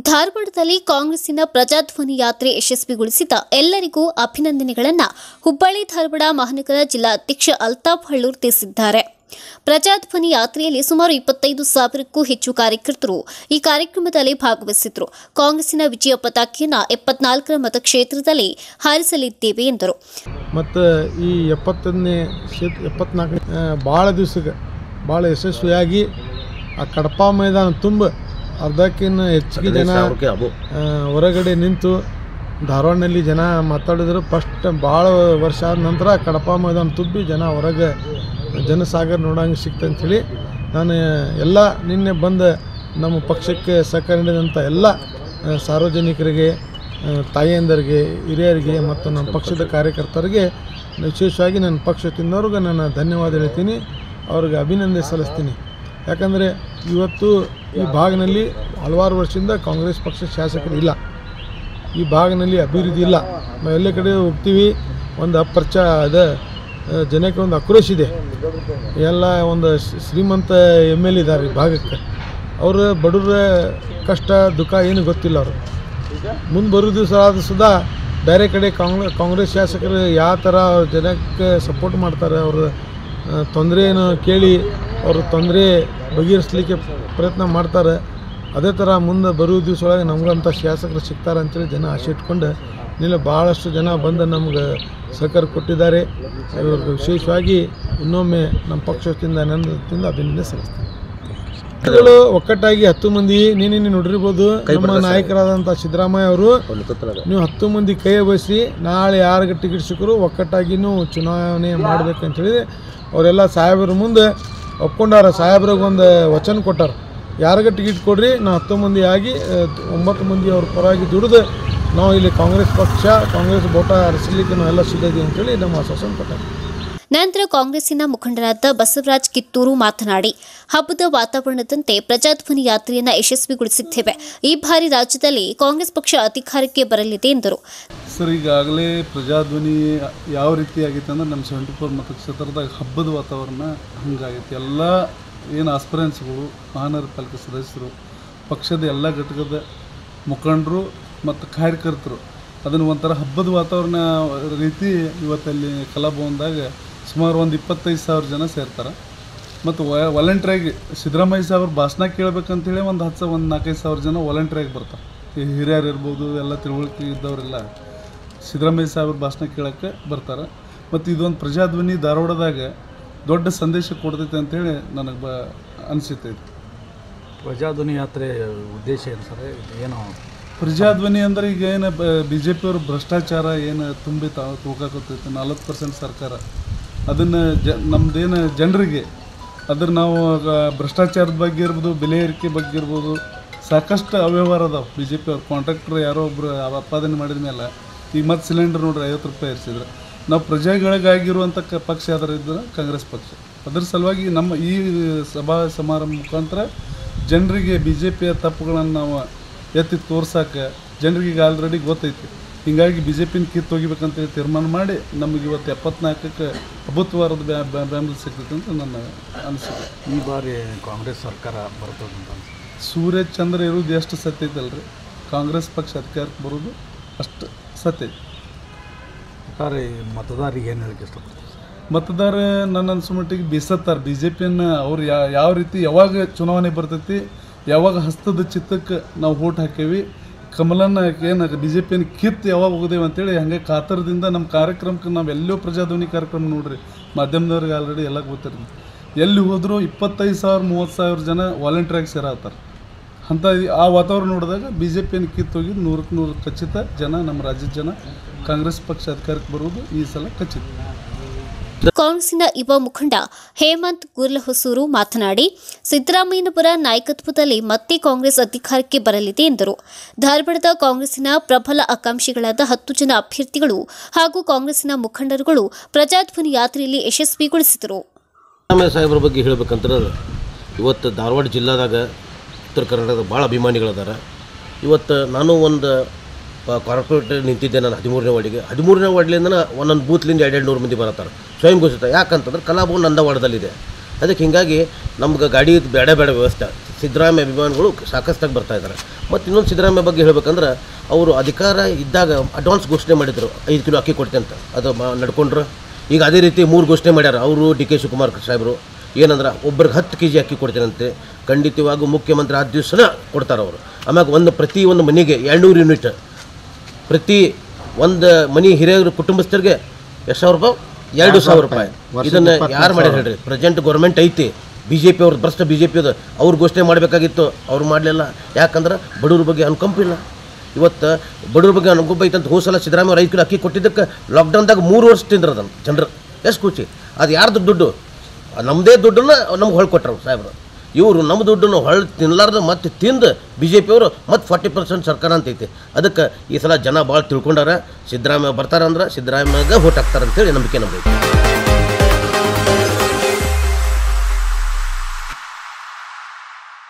ಧಾರವಾಡದಲ್ಲಿ ಕಾಂಗ್ರೆಸ್ಸಿನ ಪ್ರಜಾಧ್ವನಿ ಯಾತ್ರೆ ಯಶಸ್ವಿಗೊಳಿಸಿದ ಎಲ್ಲರಿಗೂ ಅಭಿನಂದನೆಗಳನ್ನು ಹುಬ್ಬಳ್ಳಿ ಧಾರವಾಡ ಮಹಾನಗರ ಜಿಲ್ಲಾ ಅಧ್ಯಕ್ಷ ಅಲ್ತಾಫ್ ಹಳ್ಳೂರ್ ತಿಳಿಸಿದ್ದಾರೆ ಪ್ರಜಾಧ್ವನಿ ಯಾತ್ರೆಯಲ್ಲಿ ಸುಮಾರು ಇಪ್ಪತ್ತೈದು ಸಾವಿರಕ್ಕೂ ಹೆಚ್ಚು ಕಾರ್ಯಕರ್ತರು ಈ ಕಾರ್ಯಕ್ರಮದಲ್ಲಿ ಭಾಗವಹಿಸಿದ್ರು ಕಾಂಗ್ರೆಸ್ಸಿನ ವಿಜಯ ಪತಾಕೆಯನ್ನು ಎಪ್ಪತ್ನಾಲ್ಕರ ಮತಕ್ಷೇತ್ರದಲ್ಲಿ ಹಾರಿಸಲಿದ್ದೇವೆ ಎಂದರು ಮತ್ತು ಈ ಎಪ್ಪತ್ತೊಂದನೇ ಶೇತ್ ಎಪ್ಪತ್ನಾಲ್ಕನೇ ಭಾಳ ದಿವ್ಸಕ್ಕೆ ಭಾಳ ಯಶಸ್ವಿಯಾಗಿ ಆ ಕಡಪ ಮೈದಾನ ತುಂಬ ಅರ್ಧಕ್ಕಿಂತ ಹೆಚ್ಚಿಗೆ ಜನ ಆ, ಹೊರಗಡೆ ನಿಂತು ಧಾರವಾಡನಲ್ಲಿ ಜನ ಮಾತಾಡಿದ್ರು ಫಸ್ಟ್ ಭಾಳ ವರ್ಷ ಆದ ನಂತರ ಕಡಪ ಮೈದಾನ ತುಂಬಿ ಜನ ಹೊರಗೆ ಜನಸಾಗರ ನೋಡಂಗೆ ಸಿಕ್ತಂಥೇಳಿ ನಾನು ಎಲ್ಲ ನಿನ್ನೆ ಬಂದ ನಮ್ಮ ಪಕ್ಷಕ್ಕೆ ಸಹಕಾರ ನೀಡಿದಂಥ ಎಲ್ಲ ಆ, ಸಾರ್ವಜನಿಕರಿಗೆ ಆ, ತಾಯಿಯಂದರಿಗೆ ಹಿರಿಯರಿಗೆ ಮತ್ತು ನಮ್ಮ ಪಕ್ಷದ ಕಾರ್ಯಕರ್ತರಿಗೆ ವಿಶೇಷವಾಗಿ ನನ್ನ ಪಕ್ಷ ತಿನ್ನೋರ್ಗೆ ನಾನು ಧನ್ಯವಾದ ಹೇಳ್ತೀನಿ ಅವ್ರಿಗೆ ಅಭಿನಂದನೆ ಸಲ್ಲಿಸ್ತೀನಿ ಯಾಕಂದರೆ ಇವತ್ತು ಈ ಭಾಗನಲ್ಲಿ ಹಲವಾರು ವರ್ಷದಿಂದ ಕಾಂಗ್ರೆಸ್ ಪಕ್ಷ ಶಾಸಕರು ಇಲ್ಲ ಈ ಭಾಗನಲ್ಲಿ ಅಭಿವೃದ್ಧಿ ಇಲ್ಲ ನಾವು ಎಲ್ಲ ಕಡೆ ಹೋಗ್ತೀವಿ ಒಂದು ಅಪರಿಚ ಅದ ಆ, ಜನಕ್ಕೆ ಒಂದು ಆಕ್ರೋಶ ಇದೆ ಎಲ್ಲ ಒಂದು ಶ್ರೀ- ಶ್ರೀಮಂತ ಎಮ್ ಎಲ್ ಇದ್ದಾರೆ ಈ ಭಾಗಕ್ಕೆ ಅವರು ಬಡವರ ಕಷ್ಟ ದುಃಖ ಏನು ಗೊತ್ತಿಲ್ಲ ಅವರು ಮುಂದೆ ಬರೋ ದಿವಸ ಆದ ಸುಧಾ ಬೇರೆ ಕಡೆ ಕಾಂಗ್ರೆ ಕಾಂಗ್ರೆಸ್ ಶಾಸಕರು ಯಾವ ಥರ ಅವ್ರ ಜನಕ್ಕೆ ಸಪೋರ್ಟ್ ಮಾಡ್ತಾರೆ ಅವ್ರ ತೊಂದರೆಯನ್ನು ಕೇಳಿ ಅವ್ರ ತೊಂದರೆ ಬಗೆಹರಿಸ್ಲಿಕ್ಕೆ ಪ್ರಯತ್ನ ಮಾಡ್ತಾರೆ ಅದೇ ಥರ ಮುಂದೆ ಬರೋ ದಿವಸ ಒಳಗೆ ನಮಗಂಥ ಶಾಸಕರು ಸಿಗ್ತಾರೆ ಅಂತೇಳಿ ಜನ ಆಸೆ ಇಟ್ಕೊಂಡು ನಿನ್ನೆ ಭಾಳಷ್ಟು ಜನ ಬಂದು ನಮ್ಗೆ ಸಹಕಾರ ಕೊಟ್ಟಿದ್ದಾರೆ ಇವ್ರಿಗೆ ವಿಶೇಷವಾಗಿ ಇನ್ನೊಮ್ಮೆ ನಮ್ಮ ಪಕ್ಷದಿಂದ ನನ್ನದಿಂದ ಅಭಿನಂದನೆ ಸಲ್ಲಿಸ್ತೀನಿ ಗಳು ಒಕ್ಕಟ್ಟಾಗಿ ಹತ್ತು ಮಂದಿ ನೀನು ನೀವು ನೋಡಿರ್ಬೋದು ನಮ್ಮ ನಾಯಕರಾದಂಥ ಸಿದ್ದರಾಮಯ್ಯ ಅವರು ನೀವು ಹತ್ತು ಮಂದಿ ಕೈ ಬಯಸಿ ನಾಳೆ ಯಾರಿಗೆ ಟಿಕೆಟ್ ಸಿಕ್ಕರು ಒಕ್ಕಟ್ಟಾಗಿನೂ ಚುನಾವಣೆ ಮಾಡ್ಬೇಕಂತೇಳಿ ಅವರೆಲ್ಲ ಸಾಹೇಬ್ರ ಮುಂದೆ ಒಪ್ಕೊಂಡಾರ ಸಾಹೇಬ್ರಿಗೆ ಒಂದು ವಚನ ಕೊಟ್ಟಾರ ಯಾರಿಗೆ ಟಿಕೆಟ್ ಕೊಡ್ರಿ ನಾವು ಹತ್ತು ಮಂದಿ ಆಗಿ ಆ, ಒಂಬತ್ತು ಮಂದಿ ಅವ್ರ ಪರವಾಗಿ ದುಡಿದು ನಾವು ಇಲ್ಲಿ ಕಾಂಗ್ರೆಸ್ ಪಕ್ಷ ಕಾಂಗ್ರೆಸ್ ಬೋಟ ಹರಿಸಲಿಕ್ಕೆ ನಾವೆಲ್ಲ ಸಿದ್ಧ ಇದೀವಿ ಅಂತೇಳಿ ನಮ್ಮ ಆಶ್ವಾಸನೆ ಕೊಟ್ಟಾರ ನಂತರ ಕಾಂಗ್ರೆಸ್ಸಿನ ಮುಖಂಡರಾದ ಬಸವರಾಜ್ ಕಿತ್ತೂರು ಮಾತನಾಡಿ ಹಬ್ಬದ ವಾತಾವರಣದಂತೆ ಪ್ರಜಾಧ್ವನಿ ಯಾತ್ರೆಯನ್ನು ಯಶಸ್ವಿಗೊಳಿಸಿದ್ದೇವೆ ಈ ಬಾರಿ ರಾಜ್ಯದಲ್ಲಿ ಕಾಂಗ್ರೆಸ್ ಪಕ್ಷ ಅಧಿಕಾರಕ್ಕೆ ಬರಲಿದೆ ಎಂದರು ಸರ್ ಈಗಾಗಲೇ ಪ್ರಜಾಧ್ವನಿ ಯಾವ ರೀತಿ ಆಗೈತೆ ಅಂದ್ರೆ ನಮ್ಮ ಸೆವೆಂಟಿ ಫೋರ್ ಮತಕ್ಷೇತ್ರದಾಗ ಹಬ್ಬದ ವಾತಾವರಣ ಹಂಗಾಗೈತೆ ಎಲ್ಲ ಏನು ಆಸ್ಪರೆನ್ಸ್ಗಳು ಮಹಾನಗರ ಪಾಲಿಕೆ ಸದಸ್ಯರು ಪಕ್ಷದ ಎಲ್ಲ ಘಟಕದ ಮುಖಂಡರು ಮತ್ತು ಕಾರ್ಯಕರ್ತರು ಅದನ್ನು ಒಂಥರ ಹಬ್ಬದ ವಾತಾವರಣ ರೀತಿ ಇವತ್ತಲ್ಲಿ ಕಲಾಭವನದಾಗ ಸುಮಾರು ಒಂದು ಇಪ್ಪತ್ತೈದು ಸಾವಿರ ಜನ ಸೇರ್ತಾರೆ ಮತ್ತು ವಾಲಂಟ್ರಿಯಾಗಿ ಸಿದ್ದರಾಮಯ್ಯ ಸಾವ್ರ ಭಾಷಣ ಕೇಳಬೇಕಂತೇಳಿ ಒಂದು ಹತ್ತು ಸಾವಿರ ಒಂದು ನಾಲ್ಕೈದು ಸಾವಿರ ಜನ ವಾಲಂಟ್ರಿಯಾಗಿ ಬರ್ತಾರೆ ಈ ಹಿರಿಯರು ಇರ್ಬೋದು ಎಲ್ಲ ತಿಳುವಳಿಕೆ ಇದ್ದವರೆಲ್ಲ ಸಿದ್ದರಾಮಯ್ಯ ಸಾಹೇಬ್ರ ಭಾಷಣ ಕೇಳೋಕ್ಕೆ ಬರ್ತಾರೆ ಮತ್ತು ಇದೊಂದು ಪ್ರಜಾಧ್ವನಿ ಧಾರವಾಡದಾಗ ದೊಡ್ಡ ಸಂದೇಶ ಕೊಡ್ತೈತೆ ಅಂತೇಳಿ ನನಗೆ ಬ ಅನಿಸುತ್ತೈತೆ ಪ್ರಜಾಧ್ವನಿ ಯಾತ್ರೆ ಉದ್ದೇಶ ಏನು ಸರ್ ಏನು ಪ್ರಜಾಧ್ವನಿ ಅಂದ್ರೆ ಈಗ ಏನು ಬಿ ಜೆ ಪಿಯವರು ಭ್ರಷ್ಟಾಚಾರ ಏನು ತುಂಬಿ ತಾ ತೂಕಾಕತ್ತೈತೆ ನಲ್ವತ್ತು ಪರ್ಸೆಂಟ್ ಸರ್ಕಾರ ಅದನ್ನು ಜ ನಮ್ದೇನು ಜನರಿಗೆ ಅದ್ರ ನಾವು ಆಗ ಭ್ರಷ್ಟಾಚಾರದ ಬಗ್ಗೆ ಇರ್ಬೋದು ಬೆಲೆ ಏರಿಕೆ ಬಗ್ಗೆ ಇರ್ಬೋದು ಸಾಕಷ್ಟು ಅವ್ಯವಹಾರ ಅದಾವೆ ಬಿ ಜೆ ಪಿ ಅವ್ರು ಕಾಂಟ್ರಾಕ್ಟ್ರ್ ಯಾರೋ ಒಬ್ಬರು ಉತ್ಪಾದನೆ ಮಾಡಿದ ಮೇಲೆ ಈಗ ಮತ್ತೆ ಸಿಲಿಂಡರ್ ನೋಡ್ರಿ ಐವತ್ತು ರೂಪಾಯಿ ಇರಿಸಿದ್ರೆ ನಾವು ಪ್ರಜೆಗಳಿಗಾಗಿರುವಂಥ ಕ ಪಕ್ಷ ಯಾವ್ದಾರು ಇದ್ರೆ ಕಾಂಗ್ರೆಸ್ ಪಕ್ಷ ಅದ್ರ ಸಲುವಾಗಿ ನಮ್ಮ ಈ ಸಭಾ ಸಮಾರಂಭ ಮುಖಾಂತರ ಜನರಿಗೆ ಬಿ ಜೆ ಪಿಯ ತಪ್ಪುಗಳನ್ನು ನಾವು ಎತ್ತಿ ತೋರ್ಸಕ್ಕೆ ಜನರಿಗೆ ಈಗ ಆಲ್ರೆಡಿ ಗೊತ್ತೈತಿ ಹೀಗಾಗಿ ಬಿ ಜೆ ಪಿನ ಕಿತ್ತು ಹೋಗಿಬೇಕಂತೇಳಿ ತೀರ್ಮಾನ ಮಾಡಿ ನಮಗೆ ಇವತ್ತು ಎಪ್ಪತ್ನಾಲ್ಕಕ್ಕೆ ಅಭೂತವಾರದ ಬ್ಯಾ ಬ್ಯಾ- ಬೆಂಬಲ ಸಿಗ್ತೈತೆ ಅಂತ ನನ್ನ ಅನಿಸಿಕೆ ಈ ಬಾರಿ ಕಾಂಗ್ರೆಸ್ ಸರ್ಕಾರ ಬರ್ತದಂತ ಅನ್ಸುತ್ತೆ. ಸೂರ್ಯ ಚಂದ್ರ ಇರೋದು ಎಷ್ಟು ಸತ್ಯ ಐತಲ್ರಿ ಕಾಂಗ್ರೆಸ್ ಪಕ್ಷ ಅಧಿಕಾರಕ್ಕೆ ಬರೋದು ಅಷ್ಟು ಸತ್ಯ ಐತಿ ಒಟ್ಟಾರೆ ಈ ಮತದಾರರಿಗೆ ಏನು ಹೇಳಕ್ಕೆ ಇಷ್ಟಪಡ್ತೀವಿ ಮತದಾರ ನನ್ನ ಅನ್ಸೋ ಮಟ್ಟಿಗೆ ಬೇಸತ್ತಾರೆ ಬಿ ಜೆ ಪಿಯನ್ನು ಅವ್ರು ಯಾ ಯಾವ ರೀತಿ ಯಾವಾಗ ಚುನಾವಣೆ ಬರ್ತೈತಿ ಯಾವಾಗ ಹಸ್ತದ ಚಿತ್ತಕ್ಕೆ ನಾವು ಓಟ್ ಹಾಕೇವಿ ಕಮಲನ್ನ ಏನು ಬಿ ಜೆ ಪಿಯನ್ನು ಕಿತ್ತು ಯಾವಾಗ ಹೋಗೋದೇವೆ ಅಂತೇಳಿ ಹಂಗೆ ಕಾತರದಿಂದ ನಮ್ಮ ಕಾರ್ಯಕ್ರಮಕ್ಕೆ ನಾವು ಎಲ್ಲೋ ಪ್ರಜಾಧ್ವನಿ ಕಾರ್ಯಕ್ರಮ ನೋಡ್ರಿ ಮಾಧ್ಯಮದವ್ರಿಗೆ ಆಲ್ರೆಡಿ ಎಲ್ಲ ಗೊತ್ತಿರ್ತದೆ ಎಲ್ಲಿ ಹೋದರೂ ಇಪ್ಪತ್ತೈದು ಸಾವಿರ ಮೂವತ್ತು ಸಾವಿರ ಜನ ವಾಲಂಟ್ರಿಯಾಗಿ ಸೇರಾತಾರೆ ಅಂಥ ಆ ವಾತಾವರಣ ನೋಡಿದಾಗ ಬಿ ಜೆ ಪಿಯನ್ನು ಕಿತ್ತೋಗಿ ನೂರಕ್ಕೆ ನೂರು ಖಚಿತ ಜನ ನಮ್ಮ ರಾಜ್ಯದ ಜನ ಕಾಂಗ್ರೆಸ್ ಪಕ್ಷ ಅಧಿಕಾರಕ್ಕೆ ಬರುವುದು ಈ ಸಲ ಖಚಿತ ಕಾಂಗ್ರೆಸ್ಸಿನ ಯುವ ಮುಖಂಡ ಹೇಮಂತ್ ಗುರ್ಲಹೊಸೂರು ಮಾತನಾಡಿ ಸಿದ್ದರಾಮಯ್ಯನವರ ನಾಯಕತ್ವದಲ್ಲಿ ಮತ್ತೆ ಕಾಂಗ್ರೆಸ್ ಅಧಿಕಾರಕ್ಕೆ ಬರಲಿದೆ ಎಂದರು ಧಾರವಾಡದ ಕಾಂಗ್ರೆಸ್ಸಿನ ಪ್ರಬಲ ಆಕಾಂಕ್ಷಿಗಳಾದ ಹತ್ತು ಜನ ಅಭ್ಯರ್ಥಿಗಳು ಹಾಗೂ ಕಾಂಗ್ರೆಸ್ಸಿನ ಮುಖಂಡರುಗಳು ಪ್ರಜಾಧ್ವನಿ ಯಾತ್ರೆಯಲ್ಲಿ ಯಶಸ್ವಿಗೊಳಿಸಿದರು ಸಿದ್ದರಾಮಯ್ಯ ಸಾಹೇಬ್ರ ಬಗ್ಗೆ ಹೇಳ್ಬೇಕಂದ್ರೆ ಇವತ್ತು ಧಾರವಾಡ ಜಿಲ್ಲಾದಾಗ ಉತ್ತರ ಕರ್ನಾಟಕದ ಭಾಳ ಅಭಿಮಾನಿಗಳದಾರ ಇವತ್ತು ನಾನು ಒಂದು ಕಾರ್ಪೊರೇಟ್ ನಿಂತಿದ್ದೆ ನಾನು ಹದಿಮೂರನೇ ವಾರ್ಡಿಗೆ ಹದಿಮೂರನೇ ವಾರ್ಡ್ಲಿಂದ ಒಂದೊಂದು ಬೂತ್ಲಿಂದ ಎರಡು ನೂರು ಮಂದಿ ಬರತ್ತಾರೆ ಸ್ವಯಂ ಘೋಷಿತ ಯಾಕಂತಂದ್ರೆ ಕಲಾಭವನ್ ನಂದ ವಾರ್ಡದಲ್ಲಿದೆ ಅದಕ್ಕೆ ಹಿಂಗಾಗಿ ನಮ್ಗೆ ಗಾಡಿ ಬೇಡ ಬೇಡ ವ್ಯವಸ್ಥೆ ಸಿದ್ದರಾಮಯ್ಯ ಅಭಿಮಾನಿಗಳು ಸಾಕಷ್ಟಾಗಿ ಬರ್ತಾ ಇದ್ದಾರೆ ಮತ್ತು ಇನ್ನೊಂದು ಸಿದ್ದರಾಮಯ್ಯ ಬಗ್ಗೆ ಹೇಳ್ಬೇಕಂದ್ರೆ ಅವರು ಅಧಿಕಾರ ಇದ್ದಾಗ ಅಡ್ವಾನ್ಸ್ ಘೋಷಣೆ ಮಾಡಿದರು ಐದು ಕಿಲೋ ಅಕ್ಕಿ ಕೊಡ್ತೆ ಅಂತ ಅದು ಮಾ- ನಡ್ಕೊಂಡ್ರು ಈಗ ಅದೇ ರೀತಿ ಮೂರು ಘೋಷಣೆ ಮಾಡ್ಯಾರ ಅವರು ಡಿ ಕೆ ಶಿವಕುಮಾರ್ ಸಾಹೇಬರು ಏನಂದ್ರೆ ಒಬ್ಬರಿಗೆ ಹತ್ತು ಕೆ ಜಿ ಅಕ್ಕಿ ಕೊಡ್ತೇನಂತೆ ಖಂಡಿತವಾಗೂ ಮುಖ್ಯಮಂತ್ರಿ ಆದ ದಿವಸನ ಕೊಡ್ತಾರೆ ಅವರು ಆಮ್ಯಾಗ ಒಂದು ಪ್ರತಿ ಒಂದು ಮನೆಗೆ ಎರಡುನೂರು ಯೂನಿಟ್ ಪ್ರತಿ ಒಂದು ಮನೆ ಹಿರಿಯರ ಕುಟುಂಬಸ್ಥರಿಗೆ ಎಷ್ಟು ಸಾವಿರ ರೂಪಾಯಿ ಎರಡು ಸಾವಿರ ರೂಪಾಯಿ ಇದನ್ನು ಯಾರು ಮಾಡ್ಯಾರ ಹೇಳ್ರಿ ಪ್ರೆಸೆಂಟ್ ಗೌರ್ಮೆಂಟ್ ಐತಿ ಬಿ ಜೆ ಪಿ ಅವ್ರದ್ದು ಭ್ರಷ್ಟ ಬಿ ಜೆ ಪಿ ಅದು ಅವ್ರು ಘೋಷಣೆ ಮಾಡಬೇಕಾಗಿತ್ತು ಅವ್ರು ಮಾಡಲಿಲ್ಲ ಯಾಕಂದ್ರೆ ಬಡವ್ರ ಬಗ್ಗೆ ಅನುಕಂಪ ಇಲ್ಲ ಇವತ್ತು ಬಡವ್ರ ಬಗ್ಗೆ ಅನುಕಂಪ ಐತೆ ಅಂತ ಹೋಸಲ ಸಿದ್ದರಾಮಯ್ಯ ಅವ್ರು ಐದು ಕಿಲೋ ಅಕ್ಕಿ ಕೊಟ್ಟಿದ್ದಕ್ಕೆ ಲಾಕ್ಡೌನ್ದಾಗ ಮೂರು ವರ್ಷ ತಿಂದ್ರು ಅದನ್ನು ಜನರು ಎಷ್ಟು ಖುಷಿ ಅದು ಯಾರ್ದು ದುಡ್ಡು ನಮ್ಮದೇ ದುಡ್ಡನ್ನ ನಮ್ಗೆ ಹೊಳ್ ಕೊಟ್ಟರು ಸಾಹೇಬ್ರು ಇವರು ನಮ್ಮ ದುಡ್ಡನ್ನು ಹೊಳ್ ತಿನ್ಲಾರ್ದು ಮತ್ತೆ ತಿಂದು ಬಿ ಜೆ ಪಿಯವರು ಮತ್ತು ಫಾರ್ಟಿ ಪರ್ಸೆಂಟ್ ಸರ್ಕಾರ ಅಂತೈತಿ ಅದಕ್ಕೆ ಈ ಸಲ ಜನ ಭಾಳ ತಿಳ್ಕೊಂಡಾರ ಸಿದ್ದರಾಮಯ್ಯ ಬರ್ತಾರಂದ್ರೆ ಸಿದ್ದರಾಮಯ್ಯಗೆ ಓಟ್ ಹಾಕ್ತಾರೆ ಅಂತೇಳಿ ನಂಬಿಕೆ ನಮ್ಗೆ ಐತಿ